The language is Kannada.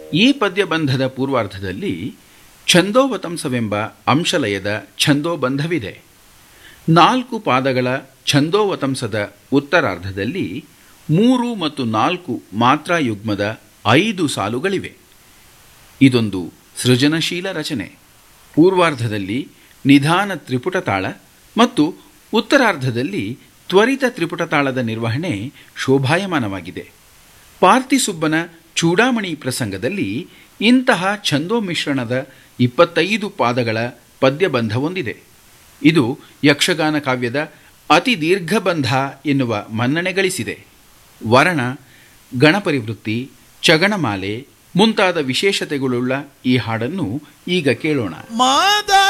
ಈ ಪದ್ಯಬಂಧದ ಪೂರ್ವಾರ್ಧದಲ್ಲಿ ಛಂದೋವತಂಸವೆಂಬ ಅಂಶಲಯದ ಛಂದೋಬಂಧವಿದೆ ನಾಲ್ಕು ಪಾದಗಳ ಛಂದೋವತಂಸದ ಉತ್ತರಾರ್ಧದಲ್ಲಿ ಮೂರು ಮತ್ತು ನಾಲ್ಕು ಮಾತ್ರಾಯುಗ್ಮದ ಐದು ಸಾಲುಗಳಿವೆ ಇದೊಂದು ಸೃಜನಶೀಲ ರಚನೆ ಪೂರ್ವಾರ್ಧದಲ್ಲಿ ನಿಧಾನ ತ್ರಿಪುಟ ತಾಳ ಮತ್ತು ಉತ್ತರಾರ್ಧದಲ್ಲಿ ತ್ವರಿತ ತ್ರಿಪುಟ ತಾಳದ ನಿರ್ವಹಣೆ ಶೋಭಾಯಮಾನವಾಗಿದೆ ಪಾರ್ತಿಸುಬ್ಬನ ಚೂಡಾಮಣಿ ಪ್ರಸಂಗದಲ್ಲಿ ಇಂತಹ ಛಂದೋ ಮಿಶ್ರಣದ ಇಪ್ಪತ್ತೈದು ಪಾದಗಳ ಪದ್ಯಬಂಧವೊಂದಿದೆ ಇದು ಯಕ್ಷಗಾನ ಕಾವ್ಯದ ಅತಿ ದೀರ್ಘಬಂಧ ಎನ್ನುವ ಮನ್ನಣೆ ಗಳಿಸಿದೆ ವರ್ಣ ಗಣಪರಿವೃತ್ತಿ ಚಗಣಮಾಲೆ ಮುಂತಾದ ವಿಶೇಷತೆಗಳುಳ್ಳ ಈ ಹಾಡನ್ನು ಈಗ ಕೇಳೋಣ ಮಾದ